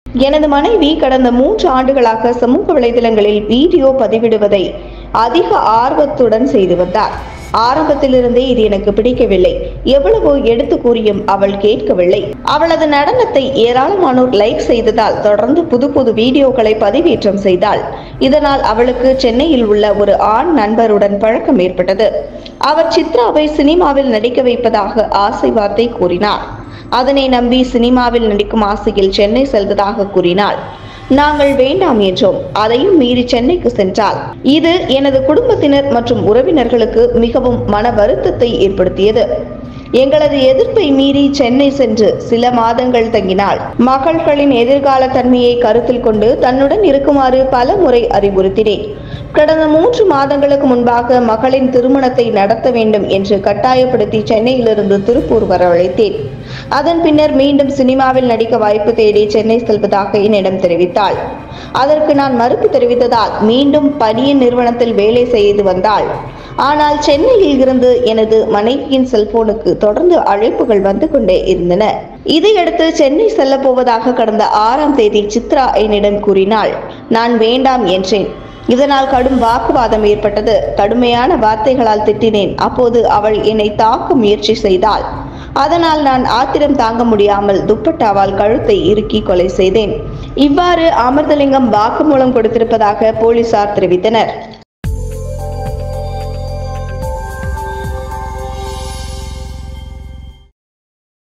எனது மனைவி கடந்த மூன்று ஆண்டுகளாக சமூக வலைதளங்களில் வீடியோ பதிவிடுவதை அதிக ஆர்வத்துடன் செய்து வந்தார் ஆரம்பத்திலிருந்தே இது எனக்கு பிடிக்கவில்லை எவ்வளவோ எடுத்து கூறியும் அவள் கேட்கவில்லை அவளது நடனத்தை ஏராளமானோர் லைக் செய்ததால் தொடர்ந்து புது புது வீடியோக்களை பதிவேற்றம் செய்தாள் இதனால் அவளுக்கு சென்னையில் உள்ள ஒரு ஆண் நண்பருடன் பழக்கம் ஏற்பட்டது அவர் சித்ராவை சினிமாவில் நடிக்க வைப்பதாக ஆசை வார்த்தை கூறினார் அதனை நம்பி சினிமாவில் நடிக்கும் ஆசையில் சென்னை செல்வதாக கூறினாள் நாங்கள் வேண்டாம் என்றோம் அதையும் மீறி சென்னைக்கு சென்றால் இது எனது குடும்பத்தினர் மற்றும் உறவினர்களுக்கு மிகவும் மன வருத்தத்தை ஏற்படுத்தியது எங்களது எதிர்ப்பை மீறி சென்னை சென்று சில மாதங்கள் தங்கினாள் மகள்களின் எதிர்கால தன்மையை கருத்தில் கொண்டு தன்னுடன் இருக்குமாறு பல முறை அறிவுறுத்தினேன் கடந்த மூன்று மாதங்களுக்கு முன்பாக மகளின் திருமணத்தை நடத்த வேண்டும் என்று கட்டாயப்படுத்தி சென்னையிலிருந்து திருப்பூர் வரவழைத்தேன் அதன் பின்னர் மீண்டும் சினிமாவில் நடிக்க வாய்ப்பு தேடி சென்னை செல்வதாக என்னிடம் தெரிவித்தாள் அதற்கு நான் மறுப்பு தெரிவித்ததால் மீண்டும் பணியின் நிறுவனத்தில் வேலை செய்து வந்தாள் ஆனால் சென்னையில் இருந்து எனது மனைவியின் செல்போனுக்கு தொடர்ந்து அழைப்புகள் வந்து கொண்டே இருந்தன இதையடுத்து சென்னை செல்ல போவதாக கடந்த ஆறாம் தேதி சித்ரா என்னிடம் கூறினாள் நான் வேண்டாம் என்றேன் இதனால் கடும் வாக்குவாதம் ஏற்பட்டது கடுமையான வார்த்தைகளால் திட்டினேன் அப்போது அவள் என்னை தாக்க முயற்சி செய்தாள் அதனால் நான் ஆத்திரம் தாங்க முடியாமல் துப்பட்டாவால் கழுத்தை இறுக்கி கொலை செய்தேன் இவ்வாறு அமிர்தலிங்கம் வாக்குமூலம் கொடுத்திருப்பதாக போலீசார் தெரிவித்தனர்